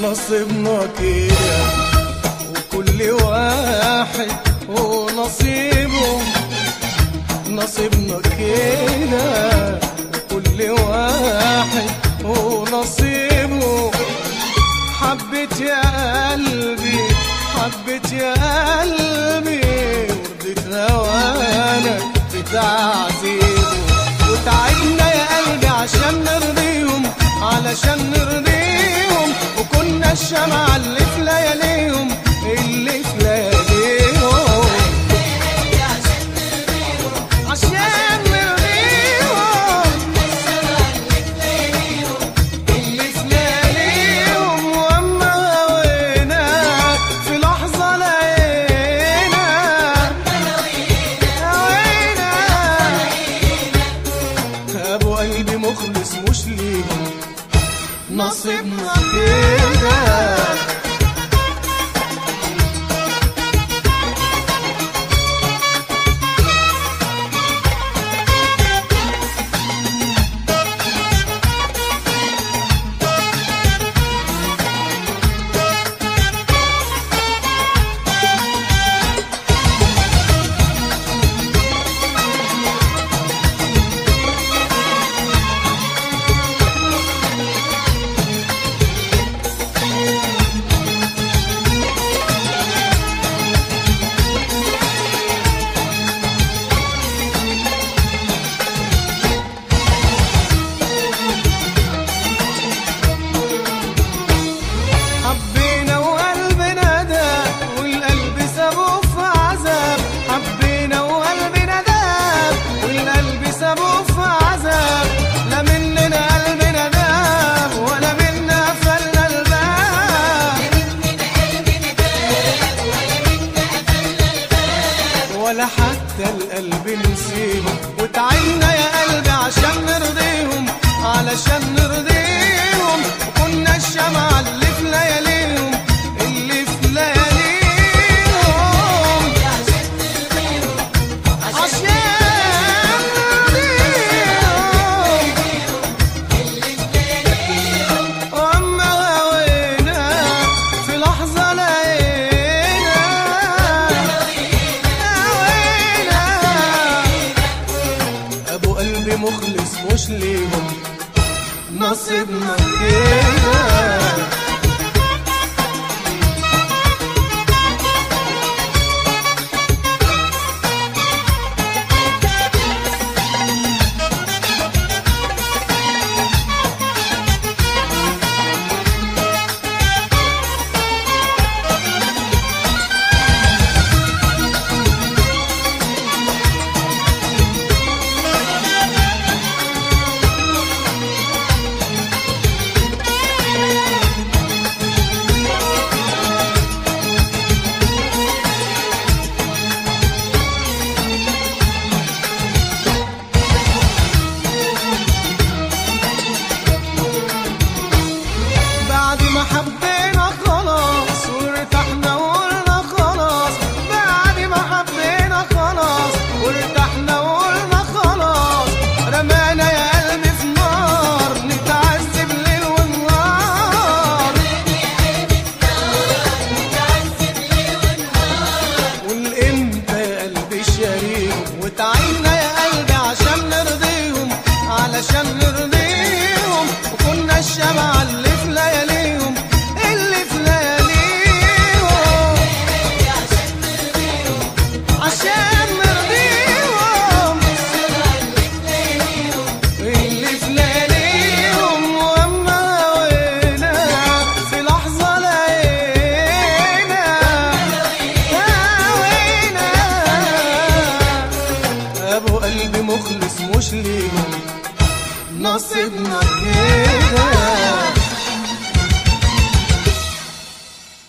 نصيبنا كده وكل واحد ونصيبه نصيبنا كده وكل واحد ونصيبه حبيت يا قلبي حبيت يا قلبي ورضيت هوانا في تعذيبه وتعبنا يا قلبي عشان نرضيهم علشان نرضيهم وكنا الشمعة اللي في لياليهم اللي في لياليهم عشان نرضيهم اللي في لياليهم واما هوينا في لحظة لقينا هوينا ابو قلبي مخلص مش ليهم نصيبنا كده حبينا وقلبنا داب والقلب سابه في عذاب حبينا وقلبنا داب والقلب سابه في عذاب لا مننا قلبنا داب ولا منا قفلنا الباب ولا حتى القلب نسيهم وتعبنا يا قلبي عشان نرضيهم علشان نرضيهم وكنا الشمعة اللي في لياليهم اللي في لياليهم عشان نرضيهم واما هوينا في لحظة لقينا هوينا ابو قلبي مخلص مش ليهم نصيبنا